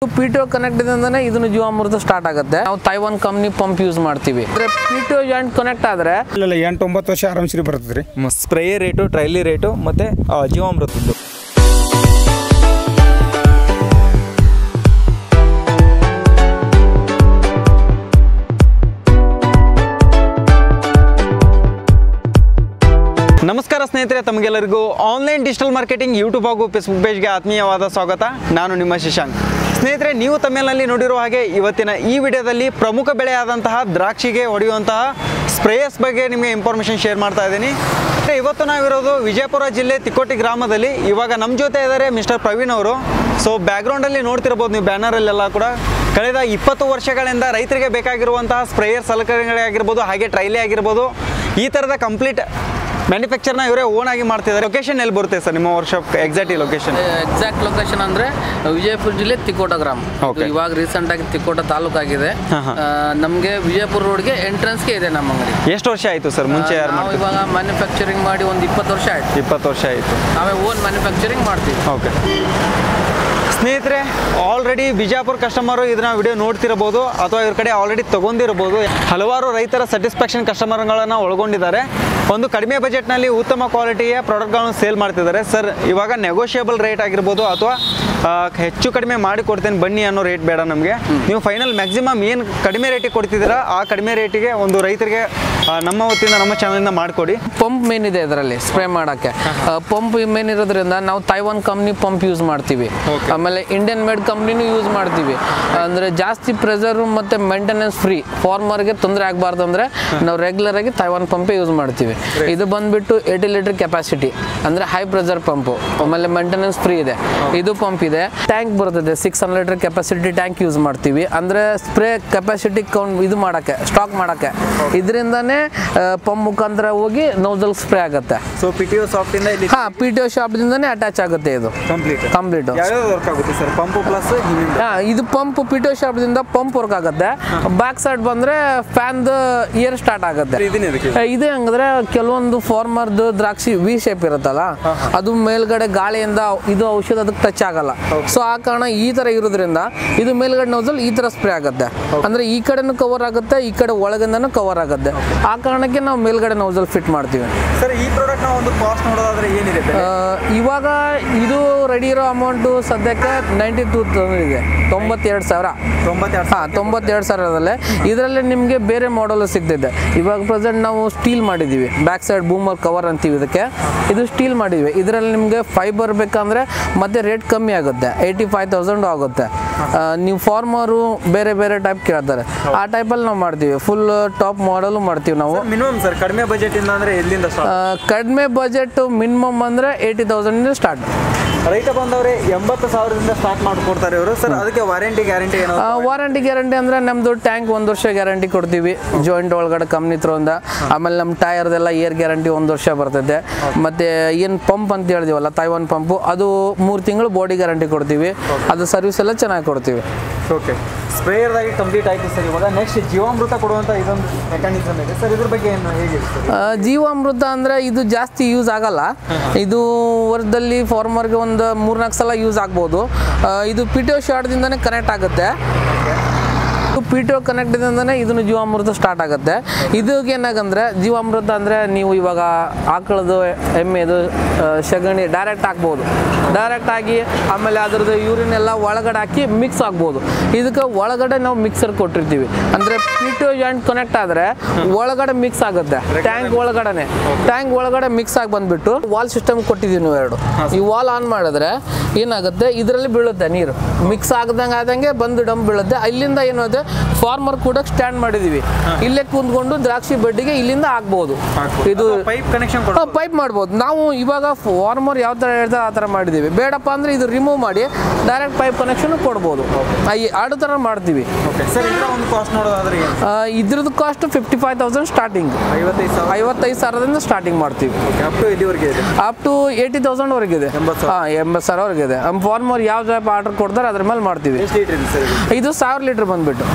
P T O connect ಇಂದಾನೆ ಇದನ್ನು ಜೀವಾಮೃತ ಸ್ಟಾರ್ಟ್ ಆಗುತ್ತೆ ನಾವು ತೈವಾನ್ ಕಂಪ್ನಿ ಪಂಪ್ ಯೂಸ್ ಮಾಡ್ತೀವಿ ಅಂದ್ರೆ P T O joint connect ಆದ್ರೆ ಇಲ್ಲ ಎಂಟು ಒಂಬತ್ತು ವರ್ಷ ಆರಾಮ್ಸ್ರಿ ಬರ್ತದೆ ರೀ ಸ್ಪ್ರೇ ರೇಟು ಟ್ರೈಲಿ ರೇಟು ಮತ್ತು ಜೀವಾಮೃತದ್ದು ನಮಸ್ಕಾರ ಸ್ನೇಹಿತರೆ ತಮಗೆಲ್ಲರಿಗೂ ಆನ್ಲೈನ್ ಡಿಜಿಟಲ್ ಮಾರ್ಕೆಟಿಂಗ್ ಯೂಟ್ಯೂಬ್ ಹಾಗೂ ಫೇಸ್ಬುಕ್ ಪೇಜ್ಗೆ ಆತ್ಮೀಯವಾದ ಸ್ವಾಗತ ನಾನು ನಿಮ್ಮ ಶಶಾಂಕ್ ಸ್ನೇಹಿತರೆ ನೀವು ತಮ್ಮೇನಲ್ಲಿ ನೋಡಿರುವ ಹಾಗೆ ಇವತ್ತಿನ ಈ ವಿಡಿಯೋದಲ್ಲಿ ಪ್ರಮುಖ ಬೆಳೆಯಾದಂತಹ ದ್ರಾಕ್ಷಿಗೆ ಹೊಡೆಯುವಂತಹ ಸ್ಪ್ರೇಯರ್ಸ್ ಬಗ್ಗೆ ನಿಮಗೆ ಇನ್ಫಾರ್ಮೇಷನ್ ಶೇರ್ ಮಾಡ್ತಾ ಇದ್ದೀನಿ ಮತ್ತೆ ಇವತ್ತು ನಾವಿರೋದು ವಿಜಯಪುರ ಜಿಲ್ಲೆ ತಿಕೋಟಿ ಗ್ರಾಮದಲ್ಲಿ ಇವಾಗ ನಮ್ಮ ಜೊತೆ ಇದ್ದಾರೆ ಮಿಸ್ಟರ್ ಪ್ರವೀಣ್ ಅವರು ಸೊ ಬ್ಯಾಕ್ಗ್ರೌಂಡಲ್ಲಿ ನೋಡ್ತಿರ್ಬೋದು ನೀವು ಬ್ಯಾನರಲ್ಲೆಲ್ಲ ಕೂಡ ಕಳೆದ ಇಪ್ಪತ್ತು ವರ್ಷಗಳಿಂದ ರೈತರಿಗೆ ಬೇಕಾಗಿರುವಂತಹ ಸ್ಪ್ರೇಯರ್ ಸಲಕರಣೆಗಳೇ ಆಗಿರ್ಬೋದು ಹಾಗೆ ಟ್ರೈಲಿ ಆಗಿರ್ಬೋದು ಈ ಥರದ ಕಂಪ್ಲೀಟ್ ಮ್ಯಾನುಫ್ಯಾಕ್ಚರ್ನ ಇವರೇ ಓನ್ ಆಗಿ ಮಾಡ್ತಿದ್ದಾರೆ ಲೊಕೇಶನ್ ಎಲ್ಲಿ ಬರುತ್ತೆ ಸರ್ ನಿಮ್ಮ workshop exact location exact location ಅಂದ್ರೆ ವಿಜಯಪುರ ಜಿಲ್ಲೆ ತಿಕೋಟ ಗ್ರಾಮ ಇದು Okay. ಇವಾಗ ರೀಸೆಂಟ್ ಆಗಿ ತಿಕೋಟ ತಾಲೂಕಾಗಿದೆ ಹಾ, ಹಾ. ಆ, ನಮ್ಗೆ ವಿಜಯಪುರ ರೋಡ್ಗೆ ಎಂಟ್ರೆನ್ಸ್ಗೆ ಇದೆ ನಮ್ಮ ಅಂಗಡಿ ಎಷ್ಟು ವರ್ಷ ಆಯಿತು ಸರ್ ಮುಂಚೆ ಯಾರು ನಾವು ಮಾಡ್ತೀವಿ ಇವಾಗ ಮ್ಯಾನುಫ್ಯಾಕ್ಚರಿಂಗ್ ಮಾಡಿ ಒಂದು ಇಪ್ಪತ್ತು ವರ್ಷ ಆಯ್ತು ಇಪ್ಪತ್ತು ವರ್ಷ ಆಯಿತು ನಾವೇ ಓನ್ ಮ್ಯಾನುಫ್ಯಾಕ್ಚರಿಂಗ್ ಮಾಡ್ತೀವಿ ಓಕೆ ಸ್ನೇಹಿತರೆ ಆಲ್ರೆಡಿ ಬಿಜಾಪುರ ಕಸ್ಟಮರು ಇದನ್ನ ವಿಡಿಯೋ ನೋಡ್ತಿರಬಹುದು ಅಥವಾ ಇವ್ರ ಕಡೆ ಆಲ್ರೆಡಿ ತಗೊಂಡಿರಬಹುದು ಹಲವಾರು ರೈತರ ಸ್ಯಾಟಿಸ್ಫ್ಯಾಕ್ಷನ್ ಕಸ್ಟಮರ್ಗಳನ್ನು ಒಳಗೊಂಡಿದ್ದಾರೆ ಒಂದು ಕಡಿಮೆ ಬಜೆಟ್ನಲ್ಲಿ ಉತ್ತಮ ಕ್ವಾಲಿಟಿಯ ಪ್ರಾಡಕ್ಟ್ಗಳನ್ನು ಸೇಲ್ ಮಾಡ್ತಿದ್ದಾರೆ ಸರ್ ಇವಾಗ ನೆಗೋಷಿಯಬಲ್ ರೇಟ್ ಆಗಿರ್ಬೋದು ಅಥವಾ ಆ, ಹೆಚ್ಚು ಕಡಿಮೆ ಮಾಡಿ ಕೊಡ್ತೇನೆ ಬನ್ನಿ ಅನ್ನೋ ರೇಟ್ ಬೇಡ ನಮಗೆ ನೀವು ಫೈನಲ್ ಮ್ಯಾಕ್ಸಿಮಮ್ ಏನು ಕಡಿಮೆ ರೇಟಿಗೆ ಕೊಡ್ತಿದ್ದೀರಾ ಆ ಕಡಿಮೆ ರೇಟಿಗೆ ಒಂದು ರೈತರಿಗೆ ಆ, ನಮ್ಮ ವತಿಯಿಂದ ನಮ್ಮ ಚಾನಲಿಂದ ಮಾಡಿಕೊಡಿ ಪಂಪ್ ಮೇನ್ ಇದೆ ಇದರಲ್ಲಿ ಸ್ಪ್ರೇ ಮಾಡಕ್ಕೆ ಪಂಪ್ ಮೇನ್ ಇರೋದ್ರಿಂದ ನಾವು ತೈವಾನ್ ಕಂಪ್ನಿ ಪಂಪ್ ಯೂಸ್ ಮಾಡ್ತೀವಿ ಆಮೇಲೆ ಇಂಡಿಯನ್ ಮೇಡ್ ಕಂಪ್ನಿನೂ ಯೂಸ್ ಮಾಡ್ತೀವಿ ಅಂದ್ರೆ ಜಾಸ್ತಿ ಪ್ರೆಷರ್ ಮತ್ತೆ ಮೇಂಟೆನೆನ್ಸ್ ಫ್ರೀ ಫಾರ್ಮರ್ಗೆ ತೊಂದರೆ ಆಗಬಾರ್ದು ಅಂದ್ರೆ ನಾವು ರೆಗ್ಯುಲರ್ ಆಗಿ ತೈವಾನ್ ಪಂಪೇ ಯೂಸ್ ಮಾಡ್ತೀವಿ ಇದು ಬಂದ್ಬಿಟ್ಟು ಏಯ್ಟಿ ಲೀಟರ್ ಕೆಪಾಸಿಟಿ ಅಂದ್ರೆ ಹೈ ಪ್ರೆಷರ್ ಪಂಪು ಆಮೇಲೆ ಮೇಂಟೆನೆನ್ಸ್ ಫ್ರೀ ಇದೆ ಇದು ಪಂಪ್ ಇದೆ ಟ್ಯಾಂಕ್ ಬರ್ತದೆ six hundred litre capacity tank use ಮಾಡ್ತೀವಿ ಅಂದ್ರೆ ಸ್ಪ್ರೇ ಕೆಪಾಸಿಟಿ ಕೌಂಟ್ ಇದು ಮಾಡಕ್ಕೆ ಸ್ಟಾಕ್ ಮಾಡಕ್ಕೆ ಇದರಿಂದಾನೇ ಪಂಪ್ ಮುಖಾಂತರ ಹೋಗಿ ನೋಸಲ್ ಸ್ಪ್ರೇ ಆಗುತ್ತೆ ಸೊ ಪಿ ಟಿ ಒ ಸಾಫ್ಟಿಂದ ಇಲ್ಲಿ ಹಾ ಪಿ ಟಿ ಒ ಶಾಪ್ದಿಂದಾನೇ ಅಟ್ಯಾಚ್ ಆಗುತ್ತೆ ಇದು ಕಂಪ್ಲೀಟ್ ಕಂಪ್ಲೀಟ್ ಯಾವ್ಯಾವ ವರ್ಕ್ ಆಗುತ್ತೆ ಸರ್ ಪಂಪು ಪ್ಲಸ್ ಹಿಂದಿಂದ ಇದು ಪಂಪ್ ಪಿ ಟಿ ಒ ಶಾಪ್ದಿಂದ ಪಂಪ್ ವರ್ಕ್ ಆಗುತ್ತೆ ಬ್ಯಾಕ್ ಸೈಡ್ ಬಂದ್ರೆ ಫ್ಯಾನ್ ಇಯರ್ ಸ್ಟಾರ್ಟ್ ಆಗುತ್ತೆ ಇದನ್ನ ಇದಕ್ಕೆ ಏ, ಇದು ಹೆಂಗಂದ್ರೆ ಕೆಲವೊಂದು ಫಾರ್ಮರ್ದು ದ್ರಾಕ್ಷಿ ವಿ ಶೇಪ್ ಇರುತ್ತಲ್ಲ ಅದು ಮೇಲ್ಗಡೆ ಗಾಳಿಯಿಂದ ಇದು ಔಷಧ ಅದಕ್ಕೆ ಟಚ್ ಆಗಲ್ಲ ಸೊ ಆ ಕಾರಣ ಈ ತರ ಇರೋದ್ರಿಂದ ಇದು ಮೇಲ್ಗಡೆ ನೋಸಲ್ ಈ ತರ ಸ್ಪ್ರೇ ಆಗುತ್ತೆ ಅಂದ್ರೆ ಈ ಕಡೆನೂ ಕವರ್ ಆಗುತ್ತೆ ಈ ಕಡೆ ಒಳಗಿಂದನೂ ಕವರ್ ಆಗುತ್ತೆ ಆ ಕಾರಣಕ್ಕೆ ನಾವು ಮೇಲ್ಗಡೆ ನೋಸಲ್ ಫಿಟ್ ಮಾಡ್ತೀವಿ ಸರ್ ಈ ಪ್ರಾಡಕ್ಟ್ ನ ಒಂದು ಕಾಸ್ಟ್ ನೋಡೋದಾದ್ರೆ ಏನಿದೆ ಬೆಲೆ? ಆ, ಇವಾಗ ಇದು ರೆಡಿ ಇರೋ ಅಮೌಂಟು ಸದ್ಯಕ್ಕೆ ನೈಂಟಿ ಟೂ ಇದೆ ತೊಂಬತ್ತೆರಡು ಸಾವಿರ ತೊಂಬತ್ತೆರಡು ಹಾಂ ತೊಂಬತ್ತೆರಡು ಸಾವಿರದಲ್ಲೇ ಇದರಲ್ಲಿ ನಿಮಗೆ ಬೇರೆ ಮಾಡಲ್ ಸಿಗ್ತಿದೆ ಇವಾಗ ಪ್ರೆಸೆಂಟ್ ನಾವು ಸ್ಟೀಲ್ ಮಾಡಿದ್ದೀವಿ ಬ್ಯಾಕ್ ಸೈಡ್ ಬೂಮರ್ ಕವರ್ ಅಂತೀವಿ ಇದಕ್ಕೆ ಇದು ಸ್ಟೀಲ್ ಮಾಡಿದ್ವಿ ಇದರಲ್ಲಿ ನಿಮಗೆ ಫೈಬರ್ ಬೇಕಂದ್ರೆ ಮತ್ತೆ ರೇಟ್ ಕಮ್ಮಿ ಆಗುತ್ತೆ ಏಯ್ಟಿ ಫೈವ್ ತೌಸಂಡ್ ಆಗುತ್ತೆ ಆ, ನೀವು ಫಾರ್ಮರು ಬೇರೆ ಬೇರೆ ಟೈಪ್ ಕೇಳ್ತಾರೆ ಆ ಟೈಪಲ್ಲಿ ನಾವು ಮಾಡ್ತೀವಿ ಫುಲ್ ಟಾಪ್ ಮಾಡಲು ಮಾಡ್ತೀವಿ ನಾವು ಮಿನಿಮಮ್ ಸರ್ ಕಡಿಮೆ ಬಜೆಟ್ ಇಂದ ಅಂದ್ರೆ ಎಲ್ಲಿಂದ ಆ, ಕಡಿಮೆ ಬಜೆಟ್ ಮಿನಿಮಮ್ ಅಂದರೆ ಏಯ್ಟಿ ತೌಸಂಡಿಂದ ಸ್ಟಾರ್ಟ್ ರೈತ ಬಂದವ್ರೆ ಎಂಬತ್ತು ಸಾವಿರದಿಂದ ಸ್ಟಾರ್ಟ್ ಮಾಡ್ಕೊಡ್ತಾರೆ ಇವರು ಸರ್ ಅದಕ್ಕೆ ವಾರಂಟಿ ಗ್ಯಾರಂಟಿ ಏನೋ ವಾರಂಟಿ ಗ್ಯಾರಂಟಿ ಅಂದ್ರೆ ನಮ್ದು ಟ್ಯಾಂಕ್ ಒಂದು ವರ್ಷ ಗ್ಯಾರಂಟಿ ಕೊಡ್ತೀವಿ ಜಾಯಿಂಟ್ ಒಳಗಡೆ ಕಂಪ್ನಿ ತ್ರೋಂದ ಆಮೇಲೆ ನಮ್ಮ ಟೈರ್ದೆಲ್ಲ ಏರ್ ಗ್ಯಾರಂಟಿ ಒಂದು ವರ್ಷ ಬರ್ತದೆ ಮತ್ತೆ ಏನು ಪಂಪ್ ಅಂತ ಹೇಳಿದಿವಲ್ಲ ತೈವಾನ್ ಪಂಪು ಅದು ಮೂರು ತಿಂಗಳು ಬಾಡಿ ಗ್ಯಾರಂಟಿ ಕೊಡ್ತೀವಿ ಅದು ಸರ್ವಿಸ್ ಎಲ್ಲ ಚೆನ್ನಾಗಿ ಕೊಡ್ತೀವಿ ಓಕೆ ಸ್ಪ್ರೇಯರ್ದಾಗಿ ಕಂಪ್ಲೀಟ್ ಆಯ್ತು ಸರ್ ಇವಾಗ ನೆಕ್ಸ್ಟ್ ಜೀವಾಮೃತ ಕೊಡುವಂತ ಇದೊಂದು ಮೆಕ್ಯಾನಿಸಮ್ ಇದೆ ಸರ್ ಇದ್ರ ಬಗ್ಗೆ ಏನು ಹೇಗೆ ಸರ್ ಆ, ಜೀವಾಮೃತ ಅಂದ್ರೆ ಇದು ಜಾಸ್ತಿ ಯೂಸ್ ಆಗಲ್ಲ ಇದು ವರ್ಷದಲ್ಲಿ ಫಾರ್ಮರ್ಗೆ ಒಂದು ಮೂರ್ನಾಲ್ಕು ಸಲ ಯೂಸ್ ಆಗ್ಬೋದು ಆ, ಇದು ಪಿ ಟಿ ಒ ಶಾರ್ಟ್ದಿಂದನೇ ಕನೆಕ್ಟ್ ಆಗುತ್ತೆ ಪಿ ಟಿ ಒ ಕನೆಕ್ಟ್ ಇಂದಾನೆ ಇದನ್ನು ಜೀವಾಮೃತ ಸ್ಟಾರ್ಟ್ ಆಗುತ್ತೆ ಇದಕ್ಕೆ ಏನಾಗಂದ್ರೆ ಜೀವಾಮೃತ ಅಂದ್ರೆ ನೀವು ಇವಾಗ ಆಕಳದು ಎಮ್ಮೆದು ಆ, ಸಗಣಿ ಡೈರೆಕ್ಟ್ ಹಾಕ್ಬೋದು ಡೈರೆಕ್ಟ್ ಆಗಿ ಆಮೇಲೆ ಅದ್ರದ್ದು ಯೂರಿನ್ ಎಲ್ಲ ಒಳಗಡೆ ಹಾಕಿ ಮಿಕ್ಸ್ ಆಗ್ಬೋದು ಇದಕ್ಕೆ ಒಳಗಡೆ ನಾವು ಮಿಕ್ಸರ್ ಕೊಟ್ಟಿರ್ತೀವಿ ಅಂದ್ರೆ P T O joint connect ಆದ್ರೆ ಒಳಗಡೆ ಮಿಕ್ಸ್ ಆಗುತ್ತೆ ಟ್ಯಾಂಕ್ ಒಳಗಡೆನೆ ಟ್ಯಾಂಕ್ ಒಳಗಡೆ ಮಿಕ್ಸ್ ಆಗಿ ಬಂದ್ಬಿಟ್ಟು ವಾಲ್ ಸಿಸ್ಟಮ್ ಕೊಟ್ಟಿದ್ದೀವಿ ನೀವು ಎರಡು ಈ ವಾಲ್ ಆನ್ ಮಾಡಿದ್ರೆ ಏನಾಗುತ್ತೆ ಇದರಲ್ಲಿ ಬೀಳುತ್ತೆ ನೀರು ಮಿಕ್ಸ್ ಆಗದಂಗೆ ಆದಂಗೆ ಬಂದು ಡಂಪ್ ಬೀಳುತ್ತೆ ಅಲ್ಲಿಂದ ಏನಾಗುತ್ತೆ ಫಾರ್ಮರ್ ಕೂಡ ಸ್ಟ್ಯಾಂಡ್ ಮಾಡಿದೀವಿ ಇಲ್ಲೇ ಕುಂತ್ಕೊಂಡು ದ್ರಾಕ್ಷಿ ಬಡ್ಡಿಗೆ ಇಲ್ಲಿಂದ ಹಾಕ್ಬೋದು ಇದು ಪೈಪ್ ಕನೆಕ್ಷನ್ ಕೊಡ ಪೈಪ್ ಮಾಡ್ಬೋದು ನಾವು ಇವಾಗ ಫಾರ್ಮರ್ ಯಾವ ಥರ ಹೇಳ್ತಾರೆ ಆ ಥರ ಮಾಡಿದ್ದೀವಿ ಬೇಡಪ್ಪ ಅಂದರೆ ಇದು ರಿಮೂವ್ ಮಾಡಿ ಡೈರೆಕ್ಟ್ ಪೈಪ್ ಕನೆಕ್ಷನ್ ಕೊಡ್ಬೋದು ಆ, ಈ ಎರಡು ಥರ ಮಾಡ್ತೀವಿ ಓಕೆ ಸರ್ ಇದರ ಒಂದು ಕಾಸ್ಟ್ ನೋಡೋದಾದ್ರೆ ಏನು ಆ, ಇದ್ರದ್ದು cost fifty five thousand starting ಐವತ್ತೈದು ಸಾವಿರ ಐವತ್ತೈದು ಸಾವಿರದಿಂದ ಸ್ಟಾರ್ಟಿಂಗ್ ಮಾಡ್ತೀವಿ ಓಕೆ ಅಪ್ ಟು ಇಲ್ಲಿವರೆಗೆ ಇದೆ ಅಪ್ ಟು ಏಯ್ಟಿ ತೌಸಂಡ್ ವರೆಗಿದೆ ಎಂಬತ್ತು ಸಾವಿರ. ಹಾಂ ಎಂಬತ್ತು ಸಾವಿರವರೆಗೆ ಇದೆ ನಮ್ಮ ಫಾರ್ಮರ್ ಯಾವ ಟೈಪ್ ಆರ್ಡರ್ ಕೊಡ್ತಾರೆ ಅದ್ರ ಮೇಲೆ ಮಾಡ್ತೀವಿ ಎಷ್ಟು ಲೀಟರ್ ಇದೆ ಸರ್ ಇದು ಇದು ಸಾವಿರ ಲೀಟರ್ ಬಂದ್ಬಿಟ್ಟು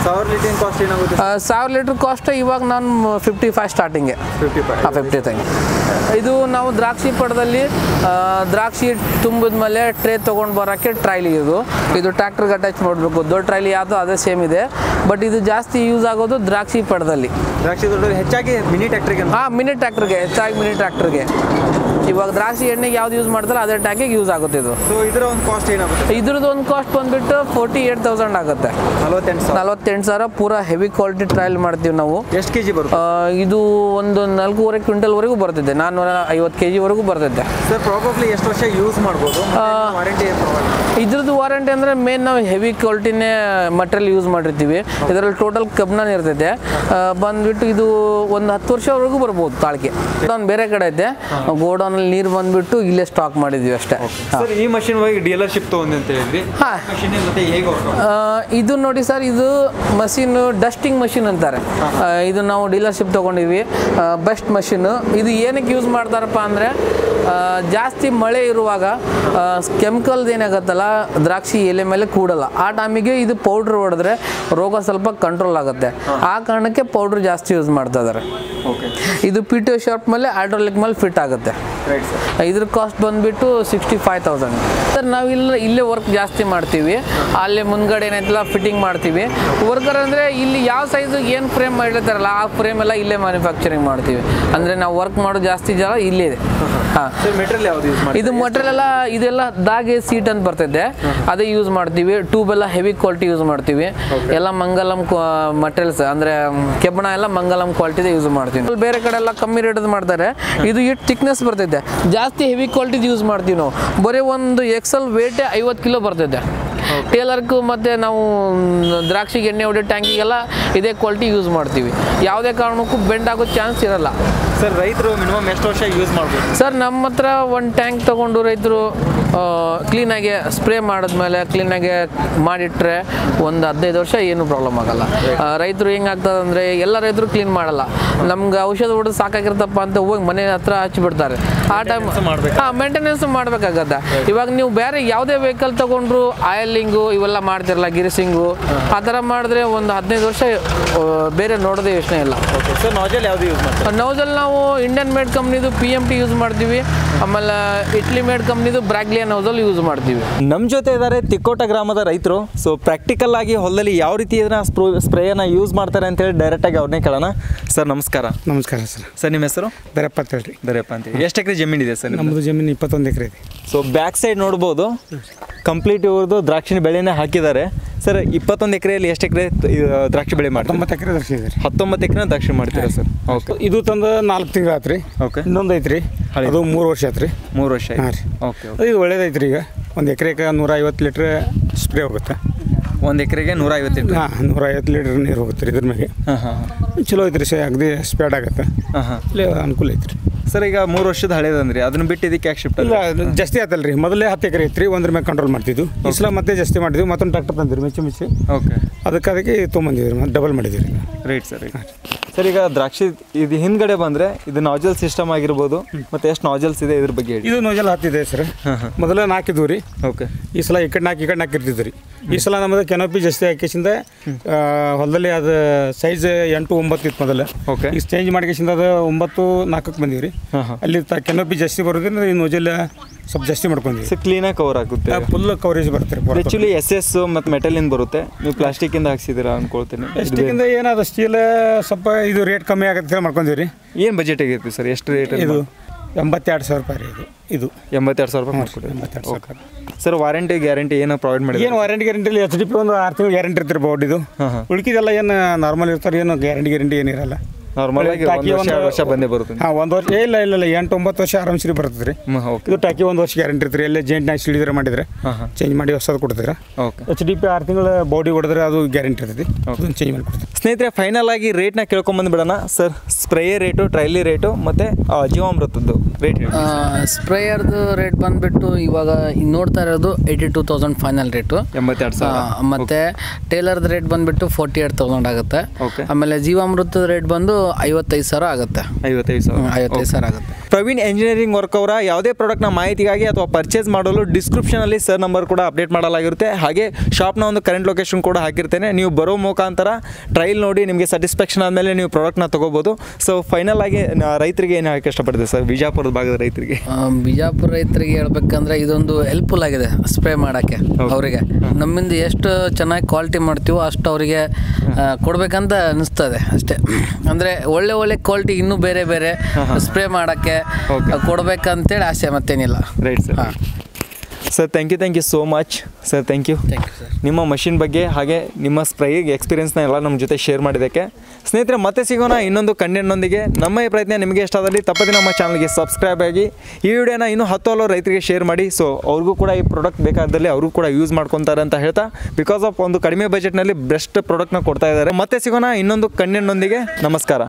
ಸಾವಿರ ಲೀಟರ್ ಕಾಸ್ಟ್ ಏನಾಗುತ್ತೆ ಸಾವಿರ ಲೀಟ್ರ್ ಕಾಸ್ಟ್ ಇವಾಗ ನಾನು ಫಿಫ್ಟಿ ಫೈವ್ ಸ್ಟಾರ್ಟಿಂಗೆ ಫಿಫ್ಟಿ ಫೈವ್ ಹಾಂ ಫಿಫ್ಟಿ ತಂಗಿ ಇದು ನಾವು ದ್ರಾಕ್ಷಿ ಪಡದಲ್ಲಿ ಆ, ದ್ರಾಕ್ಷಿ ತುಂಬಿದ ಮೇಲೆ ಟ್ರೇ ತೊಗೊಂಡು ಬರೋಕ್ಕೆ ಟ್ರೈಲಿ ಇದು ಇದು ಟ್ರ್ಯಾಕ್ಟರ್ಗೆ ಅಟ್ಯಾಚ್ ಮಾಡಬೇಕು ದೊಡ್ಡ ಟ್ರೈಲಿ ಯಾವುದು ಅದೇ ಸೇಮ್ ಇದೆ ಬಟ್ ಇದು ಜಾಸ್ತಿ ಯೂಸ್ ಆಗೋದು ದ್ರಾಕ್ಷಿ ಪಡದಲ್ಲಿ ದ್ರಾಕ್ಷಿ ದೊಡ್ಡ ಹೆಚ್ಚಾಗಿ ಮಿನಿ ಟ್ಯಾಕ್ಟ್ರಿಗೆ ಹಾಂ ಮಿನಿ ಟ್ರ್ಯಾಕ್ಟರ್ಗೆ ಹೆಚ್ಚಾಗಿ ಮಿನಿ ಟ್ರ್ಯಾಕ್ಟರ್ಗೆ ಇವಾಗ ದ್ರಾಕ್ಷಿ ಎಣ್ಣೆಗೆ ಯಾವ್ದು ಯೂಸ್ ಮಾಡ್ತಾರೆ ಅದೇ ಟ್ಯಾಂಕಿಗೆ ಯೂಸ್ ಆಗುತ್ತೆ ಇದು ಸೊ ಇದರ ಒಂದು ಕಾಸ್ಟ್ ಏನಾಗುತ್ತೆ ಇದ್ರದ್ದು ಒಂದು ಕಾಸ್ಟ್ ಬಂದ್ಬಿಟ್ಟು ಫೋರ್ಟಿ ಏಟ್ ತೌಸಂಡ್ ಆಗುತ್ತೆ ನಲವತ್ತೆಂಟು ಸಾವಿರ ನಲವತ್ತೆಂಟು ಸಾವಿರ ಪೂರಾ ಹೆವಿ ಕ್ವಾಲಿಟಿ ಟ್ರಯಲ್ ಮಾಡ್ತೀವಿ ನಾವು ಎಷ್ಟು ಕೆ ಜಿ ಬರುತ್ತೆ ಆ, ಇದು ಒಂದು ನಾಲ್ಕೂವರೆ ಕ್ವಿಂಟಲ್ವರೆಗೂ ಬರ್ತಿದೆ ನಾನ್ನೂರ ಐವತ್ತು ಕೆ ಜಿವರೆಗೂ ಬರ್ತಿದೆ ಸರ್ ಪ್ರಾಬಬ್ಲಿ ಎಷ್ಟು ವರ್ಷ ಯೂಸ್ ಮಾಡ್ಬೋದು ವಾರಂಟಿ ಏನು ಇದ್ರದ್ದು ವಾರಂಟಿ ಅಂದರೆ ಮೇನ್ ನಾವು ಹೆವಿ ಕ್ವಾಲಿಟಿನೇ ಮಟೀರಿಯಲ್ ಯೂಸ್ ಮಾಡಿರ್ತೀವಿ ಇದರಲ್ಲಿ ಟೋಟಲ್ ಕಬ್ಬಿಣ ಇರ್ತೈತೆ ಆ, ಬಂದ್ಬಿಟ್ಟು ಇದು ಒಂದು ಹತ್ತು ವರ್ಷವರೆಗೂ ಬರ್ಬೋದು ತಾಳಿಕೆ ಗೋಡೌನ್ ಬೇರೆ ಕಡೆ ಐತೆ ಗೋಡೌನಲ್ಲಿ ನೀರು ಬಂದ್ಬಿಟ್ಟು ಇಲ್ಲೇ ಸ್ಟಾಕ್ ಮಾಡಿದ್ವಿ ಅಷ್ಟೇ ಸರ್ ಈ ಮಷಿನ್ ಹೋಗಿ ಡೀಲರ್ಶಿಪ್ ತೊಗೊಂಡು ಅಂತ ಹೇಳಿದ್ರಿ ಹಾಂ ಮಷಿನ್ ಮತ್ತೆ ಹೇಗೆ ವರ್ಕ್ ಆ, ಇದು ನೋಡಿ ಸರ್ ಇದು ಮಷಿನ್ ಡಸ್ಟಿಂಗ್ ಮಷಿನ್ ಅಂತಾರೆ ಆ, ಇದು ನಾವು ಡೀಲರ್ಶಿಪ್ ತೊಗೊಂಡಿದ್ವಿ ಬೆಸ್ಟ್ ಮಷಿನ್ ಇದು ಏನಕ್ಕೆ ಯೂಸ್ ಮಾಡ್ತಾರಪ್ಪ ಅಂದರೆ ಜಾಸ್ತಿ ಮಳೆ ಇರುವಾಗ ಕೆಮಿಕಲ್ದು ಏನಾಗತ್ತಲ್ಲ ದ್ರಾಕ್ಷಿ ಎಲೆ ಮೇಲೆ ಕೂಡಲ್ಲ ಆ ಟೈಮಿಗೆ ಇದು ಪೌಡ್ರ್ ಹೊಡೆದ್ರೆ ರೋಗ ಸ್ವಲ್ಪ ಕಂಟ್ರೋಲ್ ಆಗುತ್ತೆ ಆ ಕಾರಣಕ್ಕೆ ಪೌಡ್ರ್ ಜಾಸ್ತಿ ಯೂಸ್ ಮಾಡ್ತಾ ಇದ್ದಾರೆ ಓಕೆ ಇದು ಪಿ ಟಿ ಶಾರ್ಟ್ ಮೇಲೆ ಹೈಡ್ರೋಲಿಕ್ ಮೇಲೆ ಫಿಟ್ ಆಗುತ್ತೆ ರೈಟ್ ಸರ್ ಇದ್ರ ಕಾಸ್ಟ್ ಬಂದ್ಬಿಟ್ಟು ಸಿಕ್ಸ್ಟಿ ಫೈವ್ ತೌಸಂಡ್ ಸರ್ ನಾವಿಲ್ಲ ಇಲ್ಲೇ ವರ್ಕ್ ಜಾಸ್ತಿ ಮಾಡ್ತೀವಿ ಅಲ್ಲಿ ಮುಂದ್ಗಡೆ ಏನೈತಲ್ಲ ಫಿಟ್ಟಿಂಗ್ ಮಾಡ್ತೀವಿ ವರ್ಕರ್ ಅಂದರೆ ಇಲ್ಲಿ ಯಾವ ಸೈಜು ಏನು ಫ್ರೇಮ್ ಮಾಡಿರ್ತಾರಲ್ಲ ಆ ಫ್ರೇಮ್ ಎಲ್ಲ ಇಲ್ಲೇ ಮ್ಯಾನುಫ್ಯಾಕ್ಚರಿಂಗ್ ಮಾಡ್ತೀವಿ ಅಂದರೆ ನಾವು ವರ್ಕ್ ಮಾಡೋ ಜಾಸ್ತಿ ಜನ ಇಲ್ಲೇ ಇದೆ ಹಾಂ ಸರ್ ಮೆಟೀರಿಯಲ್ ಯಾವ್ದು ಯೂಸ್ ಮಾಡಿ ಇದು ಮಟೀರಿಯಲ್ ಎಲ್ಲ ಇದೆಲ್ಲ ದಾಗೆ ಸೀಟ್ ಅಂತ ಬರ್ತಿದೆ ಅದೇ ಯೂಸ್ ಮಾಡ್ತೀವಿ ಟ್ಯೂಬ್ ಎಲ್ಲ ಹೆವಿ ಕ್ವಾಲಿಟಿ ಯೂಸ್ ಮಾಡ್ತೀವಿ ಎಲ್ಲ ಮಂಗಲಂ ಮಟೀರಿಯಲ್ಸ್ ಅಂದ್ರೆ ಮ್, ಕೆಬ್ಬಣ ಎಲ್ಲ ಮಂಗಲಂ ಕ್ವಾಲಿಟಿದೆ ಯೂಸ್ ಮಾಡ್ತೀವಿ ಅಲ್ಲಿ ಬೇರೆ ಕಡೆ ಎಲ್ಲ ಕಮ್ಮಿ ರೇಟ್ ಮಾಡ್ತಾರೆ ಇದು ಇಟ್ಟು ಥಿಕ್ನೆಸ್ ಬರ್ತಿದೆ ಜಾಸ್ತಿ ಹೆವಿ ಕ್ವಾಲಿಟಿದು ಯೂಸ್ ಮಾಡ್ತೀವಿ ನಾವು ಬರೀ ಒಂದು ಎಕ್ಸಲ್ ವೇಟೇ ಐವತ್ತು ಕಿಲೋ ಬರ್ತಿದೆ ಟೇಲರ್ಗೂ ಮತ್ತು ನಾವು ಮ್, ದ್ರಾಕ್ಷಿಗೆ ಎಣ್ಣೆ ಹೊಡೆಯೋ ಟ್ಯಾಂಕಿಗೆಲ್ಲ ಇದೇ ಕ್ವಾಲಿಟಿ ಯೂಸ್ ಮಾಡ್ತೀವಿ ಯಾವುದೇ ಕಾರಣಕ್ಕೂ ಬೆಂಡ್ ಆಗೋ ಚಾನ್ಸ್ ಇರಲ್ಲ ಸರ್ ರೈತರು ಮಿನಿಮಮ್ ಎಷ್ಟು ವರ್ಷ ಯೂಸ್ ಮಾಡ್ಬೋದು ಸರ್ ನಮ್ಮ ಹತ್ರ ಒಂದು ಟ್ಯಾಂಕ್ ತಗೊಂಡು ರೈತರು ಕ್ಲೀನಾಗಿ ಸ್ಪ್ರೇ ಮಾಡಿದ್ಮೇಲೆ ಕ್ಲೀನಾಗಿ ಮಾಡಿಟ್ರೆ ಒಂದು ಹದಿನೈದು ವರ್ಷ ಏನು ಪ್ರಾಬ್ಲಮ್ ಆಗಲ್ಲ ಆ, ರೈತರು ಹೆಂಗಾಗ್ತದೆ ಅಂದರೆ ಎಲ್ಲ ರೈತರು ಕ್ಲೀನ್ ಮಾಡಲ್ಲ ನಮ್ಗೆ ಔಷಧ ಹೊಡೆದು ಸಾಕಾಗಿರ್ತಪ್ಪ ಅಂತ ಹೋಗಿ ಮನೆ ಹತ್ರ ಹಚ್ಚಿಬಿಡ್ತಾರೆ ಆ ಟೈಮ್ ಮಾಡ್ಬೇಕು. ಹಾಂ ಮೇಂಟೆನೆನ್ಸ್ ಮಾಡಬೇಕಾಗತ್ತೆ ಇವಾಗ ನೀವು ಬೇರೆ ಯಾವುದೇ ವೆಹಿಕಲ್ ತಗೊಂಡ್ರು ಆಯಿಲಿಂಗು ಇವೆಲ್ಲ ಮಾಡ್ತಿರಲ್ಲ ಗಿರಿಸಿಂಗು ಆ ಥರ ಮಾಡಿದ್ರೆ ಒಂದು ಹದಿನೈದು ವರ್ಷ ಆ, ಬೇರೆ ನೋಡೋದೇ ಯೋಚನೆ ಇಲ್ಲ ಓಕೆ ಸರ್ ನಾಜಲ್ ಯಾವ್ದು ಯೂಸ್ ಮಾಡ್ತಾರೆ ನೌಸಲ್ ನಾವು ಇಂಡಿಯನ್ ಮೇಡ್ ಕಂಪ್ನಿದು ಪಿ ಎಮ್ ಟಿ ಯೂಸ್ ಮಾಡ್ತೀವಿ ಆಮೇಲೆ ಇಟ್ಲಿ ಮೇಡ್ ಕಂಪ್ನಿದು ಬ್ರಾಗ್ಲಿಯಾ ನೌಸಲ್ ಯೂಸ್ ಮಾಡ್ತೀವಿ ನಮ್ಮ ಜೊತೆ ಇದ್ದಾರೆ ತಿಕ್ಕೋಟ ಗ್ರಾಮದ ರೈತರು ಸೊ ಪ್ರಾಕ್ಟಿಕಲ್ ಆಗಿ ಹೊಲದಲ್ಲಿ ಯಾವ ರೀತಿ ಇದನ್ನ ಸ್ಪ್ರೋ ಸ್ಪ್ರೇಯನ್ನು ಯೂಸ್ ಮಾಡ್ತಾರೆ ಅಂತೇಳಿ ಡೈರೆಕ್ಟಾಗಿ ಅವ್ರನ್ನೇ ಕೇಳೋಣ ಸರ್ ನಮಸ್ಕಾರ ನಮಸ್ಕಾರ ಸರ್ ಸರ್ ನಿಮ್ಮ ಹೆಸರು ಬೇರೆಪ್ಪ ಅಂತ ಹೇಳ್ರಿ ದೊರೆಯಪ್ಪ ಅಂತ ಎಷ್ಟು ಎಕರೆ ಜಮೀನಿದೆ ಸರ್ ನಮ್ಮದು ಜಮೀನು ಇಪ್ಪತ್ತೊಂದು ಎಕರೆ ಇದೆ ಸೊ ಬ್ಯಾಕ್ ಸೈಡ್ ನೋಡ್ಬೋದು ಕಂಪ್ಲೀಟ್ ಇವ್ರದ್ದು ದ್ರಾಕ್ಷಿ ಬೆಳೆನೇ ಹಾಕಿದ್ದಾರೆ ಸರ್ ಇಪ್ಪತ್ತೊಂದು ಎಕರೆಯಲ್ಲಿ ಎಷ್ಟು ಎಕರೆ ದ್ರಾಕ್ಷಿ ಬೆಳೆ ಮಾಡ್ತಾರೆ ತೊಂಬತ್ತು ಎಕರೆ ದರ್ಶಿ ಇದೆ ರೀ ಹತ್ತೊಂಬತ್ತು ಎಕರೆ ದ್ರಾಕ್ಷಿ ಮಾಡ್ತೀರಾ ಸರ್ ಓಕೆ ಇದು ತಂದು ನಾಲ್ಕು ತಿಂಗಳು ಆತ್ರಿ ಓಕೆ ಇನ್ನೊಂದು ಐತ್ರಿ ಹಳೆ. ಅದು ಮೂರು ವರ್ಷ ಆತ್ರಿ ಮೂರು ವರ್ಷ ಹಾಂ ರೀ ಓಕೆ ಇದು ಒಳ್ಳೇದೈತ್ರಿ ಈಗ ಒಂದು ಎಕರೆಗೆ ನೂರ ಐವತ್ತು ಲೀಟ್ರ್ ಸ್ಪ್ರೇ ಹೋಗುತ್ತೆ ಒಂದು ಎಕರೆಗೆ ನೂರ ಐವತ್ತು ಲೀಟ್ರ್ ಹಾಂ ನೂರ ಐವತ್ತು ಲೀಟ್ರ್ ನೀರು ಹೋಗುತ್ತೆ ರೀ ಇದ್ರ ಮ್ಯಾಗೆ ಹಾಂ ಹಾಂ ಚಲೋ ಐತ್ರಿ ಸರ್ ಅಗದಿ ಸ್ಪ್ಯಾಡ್ ಆಗುತ್ತೆ ಹಾಂ ಹಾಂ ಇಲ್ಲಿ ಅನುಕೂಲ ಐತ್ರಿ ಸರ್ ಈಗ ಮೂರು ವರ್ಷದ ಹಳೇದಂದ್ರಿ ಅದನ್ನ ಬಿಟ್ಟು ಇದಕ್ಕೆ ಯಾಕೆ ಶಿಫ್ಟ್ ಇಲ್ಲ ಅದು ಜಾಸ್ತಿ ಆತಲ್ಲ ರೀ ಮೊದಲೇ ಹತ್ತು ಎಕರೆ ಐತ್ರಿ ಒಂದ್ರ ಮ್ಯಾಗ ಕಂಟ್ರೋಲ್ ಮಾಡ್ತಿದ್ವು ಈ ಸಲ ಮತ್ತೆ ಜಾಸ್ತಿ ಮಾಡಿದ್ವಿ ಮತ್ತೊಂದು ಟ್ರಾಕ್ಟರ್ ತಂದಿರಿ ಮಿಚ್ಚಿ ಮಿಚ್ಚಿ ಓಕೆ ಅದಕ್ಕೆ ಅದಕ್ಕೆ ತೊಗೊಂಬಂದಿದ್ರಿ ಮತ್ತೆ ಡಬಲ್ ಮಾಡಿದ್ವಿ ರೀ ರೈಟ್ ಸರ್ ರೈಟ್ ಸರ್ ಈಗ ದ್ರಾಕ್ಷಿ ಇದು ಹಿಂದ್ಗಡೆ ಬಂದರೆ ಇದು ನಾಜಲ್ ಸಿಸ್ಟಮ್ ಆಗಿರ್ಬೋದು ಮತ್ತು ಎಷ್ಟು ನಾಜಲ್ಸ್ ಇದೆ ಇದ್ರ ಬಗ್ಗೆ ಹೇಳಿ ಇದು ನೋಜಲ್ ಹತ್ತಿದೆ ಸರ್ ಮೊದಲ ನಾಲ್ಕಿದ್ವು ರೀ ಓಕೆ ಈ ಸಲ ಈ ಕಡೆ ನಾಲ್ಕು ಈ ಕಡೆ ನಾಲ್ಕು ಇರ್ತಿದ್ವು ರೀ ಈ ಸಲ ನಮ್ಮದು ಕೆನೋಪಿ ಜಾಸ್ತಿ ಹಾಕಿಸಿಂದ ಹೊಲದಲ್ಲಿ ಅದು ಸೈಜ್ ಎಂಟು ಒಂಬತ್ತು ಇತ್ತು ಮೊದಲು Okay. ಈಗ ಚೇಂಜ್ ಮಾಡ್ಕೇಸಿಂದ ಅದು ಒಂಬತ್ತು ನಾಲ್ಕಕ್ಕೆ ಬಂದೀವಿ ರೀ ಹಾಂ ಹಾಂ ಅಲ್ಲಿ ತ ಕೆನೋಪಿ ಜಾಸ್ತಿ ಬರೋದ್ರಿಂದ ಈ ನೋಜಲ್ ಸ್ವಲ್ಪ ಜಾಸ್ತಿ ಮಾಡ್ಕೊಂಡ್ವಿ ಸೊ ಕ್ಲೀನಾಗಿ ಕವರ್ ಆಗುತ್ತೆ ಫುಲ್ ಕವರೇಜ್ ಬರುತ್ತೆ ರೀ ಆ್ಯಕ್ಚುಲಿ ಎಸ್ ಎಸ್ ಮತ್ತು ಮೆಟಲಿಂದ ಬರುತ್ತೆ ನೀವು ಪ್ಲಾಸ್ಟಿಕ್ಕಿಂದ ಹಾಕ್ಸಿದ್ದೀರಾ ಅನ್ಕೊಳ್ತೀನಿ ಎಷ್ಟಿಗಿಂದ ಏನಾದ ಸ್ಟೀಲ್ ಸ್ವಲ್ಪ ಇದು ರೇಟ್ ಕಮ್ಮಿ ಆಗುತ್ತೆ ಅಂತ ಮಾಡ್ಕೊಂಡ್ವಿ ರೀ ಏನು ಬಜೆಟ್ ಆಗೈತಿ ಸರ್ ಎಷ್ಟು ರೇಟ್ ಇದು ಎಂಬತ್ತೆರಡು ಸಾವಿರ ರೂಪಾಯಿ ರೀ ಇದು ಇದು ಎಂಬತ್ತೆರಡು ಸಾವಿರ ರೂಪಾಯಿ ಮಾಡ್ಕೊಡಿ ಎಂಬತ್ತೆರಡು ಸಾವಿರ ರೂಪಾಯಿ ಸರ್ ವಾರಂಟಿ ಗ್ಯಾರಂಟಿ ಏನೋ ಪ್ರೊವೈಡ್ ಮಾಡಿ ಏನು warranty guarantee H D P ಒಂದು ಆರು ತಿಂಗಳು ಗ್ಯಾರಂಟಿ ಇರ್ತಿರಿ ಬೋರ್ಡ್ ಇದು ಹಾಂ ಹಾಂ ಉಳ್ಕಿದೆಲ್ಲ ಏನು ನಾರ್ಮಲ್ ಇರ್ತಾರೆ ಏನು ಗ್ಯಾರಂಟಿ ಗ್ಯಾರಂಟಿ ಏನಿರಲ್ಲ ನಾರ್ಮಲ್ ಆಗಿ ಟಾಕಿ ಒಂದು ವರ್ಷ ಒಂದು- ಎರಡು ವರ್ಷ ಬಂದೇ ಬರುತ್ತೆ ಹಾಂ ಒಂದು ವರ್ಷ ಏ, ಇಲ್ಲ ಇಲ್ಲ ಇಲ್ಲ ಎಂಟು ಒಂಬತ್ತು ವರ್ಷ ಆರಾಮ್ಸ್ರಿ ಬರ್ತದೆ ರೀ ಹ್ಮ್ ಓಕೆ ಇದು ಟಾಕಿ ಒಂದು ವರ್ಷ ಗ್ಯಾರಂಟಿ ಇರ್ತೀರಿ ಎಲ್ಲೇ ಜೇಂಟ್ ನಾಯಿ ಸಿಡಿದ್ರೆ ಮಾಡಿದ್ರೆ ಹಾಂ ಹಾಂ ಚೇಂಜ್ ಮಾಡಿ ಹೊಸದು ಕೊಡ್ತೀರಾ ಓಕೆ ಎಚ್ ಡಿ ಪಿ ಆರು ತಿಂಗಳು ಬಾಡಿ ಹೊಡೆದ್ರೆ ಅದು ಗ್ಯಾರಂಟಿ ಇರ್ತೈತಿ ಅದನ್ನು ಚೇಂಜ್ ಮಾಡಿ ಕೊಡ್ತೀವಿ ಸ್ನೇಹಿತರೆ ಫೈನಲ್ ಆಗಿ ರೇಟ್ನ ಕೇಳ್ಕೊಂಬಂದು ಬಿಡೋಣ sir sprayer rate trailer rate ಮತ್ತು ಜೀವಾಮೃತದ್ದು ರೇಟ್ ಹೇಳಿ ಸ್ಪ್ರೇಯರ್ದು ರೇಟ್ ಬಂದ್ಬಿಟ್ಟು ಇವಾಗ ಇದ್ ನೋಡ್ತಾ ಇರೋದು eighty two thousand final rate ಎಂಬತ್ತೆರಡು ಸಾವಿರ ಮತ್ತೆ ಟೇಲರ್ದ ರೇಟ್ ಬಂದ್ಬಿಟ್ಟು ಫೋರ್ಟಿ ಏಟ್ ತೌಸಂಡ್ ಆಗುತ್ತೆ ಓಕೆ ಆಮೇಲೆ ಜೀವಾಮೃತದ ರೇಟ್ ಬಂದು ಐವತ್ತೈದು ಸಾವಿರ ಆಗುತ್ತೆ ಐವತ್ತೈದು ಹ್ಮ್, ಸಾವಿರ ಐವತ್ತೈದು ಸಾವಿರ ಆಗುತ್ತೆ ಪ್ರವೀಣ್ ಎಂಜಿನಿಯರಿಂಗ್ ವರ್ಕ್ ಅವರ ಯಾವುದೇ ಪ್ರಾಡಕ್ಟ್ನ ಮಾಹಿತಿಗಾಗಿ ಅಥವಾ ಪರ್ಚೇಸ್ ಮಾಡಲು ಡಿಸ್ಕ್ರಿಪ್ಷನಲ್ಲಿ ಸರ್ ನಂಬರ್ ಕೂಡ ಅಪ್ಡೇಟ್ ಮಾಡಲಾಗಿರುತ್ತೆ ಹಾಗೆ ಶಾಪ್ನ ಒಂದು ಕರೆಂಟ್ ಲೊಕೇಶನ್ ಕೂಡ ಹಾಕಿರ್ತೇನೆ ನೀವು ಬರೋ ಮುಖಾಂತರ ಟ್ರಯಲ್ ನೋಡಿ ನಿಮಗೆ ಸ್ಯಾಟಿಸ್ಫ್ಯಾಕ್ಷನ್ ಆದಮೇಲೆ ನೀವು ಪ್ರಾಡಕ್ಟ್ನ ತೊಗೋಬೋದು ಸೊ ಫೈನಲ್ ಆಗಿ ನ- ರೈತರಿಗೆ ಏನು ಹೇಳಕ್ಕೆ ಇಷ್ಟಪಡ್ತೀವಿ ಸರ್ ವಿಜಾಪುರದ ಭಾಗದ ರೈತರಿಗೆ ಆ, ಬಿಜಾಪುರ ರೈತರಿಗೆ ಹೇಳ್ಬೇಕಂದ್ರೆ ಇದೊಂದು ಹೆಲ್ಪ್ಫುಲ್ ಆಗಿದೆ ಸ್ಪ್ರೇ ಮಾಡೋಕ್ಕೆ ಅವರಿಗೆ ನಮ್ಮಿಂದ ಎಷ್ಟು ಚೆನ್ನಾಗಿ ಕ್ವಾಲಿಟಿ ಮಾಡ್ತೀವೋ ಅಷ್ಟು ಅವರಿಗೆ ಕೊಡ್ಬೇಕಂತ ಅನಿಸ್ತದೆ ಅಷ್ಟೇ ಅಂದರೆ ಒಳ್ಳೆ ಒಳ್ಳೆ ಕ್ವಾಲಿಟಿ ಇನ್ನೂ ಬೇರೆ ಬೇರೆ ಸ್ಪ್ರೇ ಮಾಡೋಕ್ಕೆ ಕೊಡ್ಬೇಕಂತೇಳಿ ಆಸೆ ಮತ್ತೇನಿಲ್ಲ right sir sir thank you thank you so much sir thank you thank you sir ನಿಮ್ಮ ಮಷಿನ್ ಬಗ್ಗೆ ಹಾಗೆ ನಿಮ್ಮ ಸ್ಪ್ರೈಗೆ ಎಕ್ಸ್ಪೀರಿಯನ್ಸ್ನ ಎಲ್ಲ ನಮ್ಮ ಜೊತೆ ಶೇರ್ ಮಾಡಿದ್ದಕ್ಕೆ ಸ್ನೇಹಿತರೆ ಮತ್ತೆ ಸಿಗೋಣ ಇನ್ನೊಂದು ಕಂಟೆಂಟ್ನೊಂದಿಗೆ ನಮ್ಮ ಈ ಪ್ರಯತ್ನ ನಿಮಗೆ ಇಷ್ಟ ಆದಲ್ಲಿ ತಪ್ಪದೆ ನಮ್ಮ ಚಾನಲ್ಗೆ ಸಬ್ಸ್ಕ್ರೈಬ್ ಆಗಿ ಈ ವಿಡಿಯೋನ ಇನ್ನೂ ಹತ್ತು ಹಲವು ರೈತರಿಗೆ ಶೇರ್ ಮಾಡಿ ಸೊ ಅವ್ರಿಗೂ ಕೂಡ ಈ ಪ್ರಾಡಕ್ಟ್ ಬೇಕಾದಲ್ಲಿ ಅವರು ಕೂಡ ಯೂಸ್ ಮಾಡ್ಕೊತಾರೆ ಅಂತ ಹೇಳ್ತಾ ಬಿಕಾಸ್ ಆಫ್ ಒಂದು ಕಡಿಮೆ ಬಜೆಟ್ನಲ್ಲಿ ಬೆಸ್ಟ್ ಪ್ರಾಡಕ್ಟ್ನ ಕೊಡ್ತಾ ಇದ್ದಾರೆ ಮತ್ತೆ ಸಿಗೋಣ ಇನ್ನೊಂದು ಕಂಟೆಂಟ್ನೊಂದಿಗೆ ನಮಸ್ಕಾರ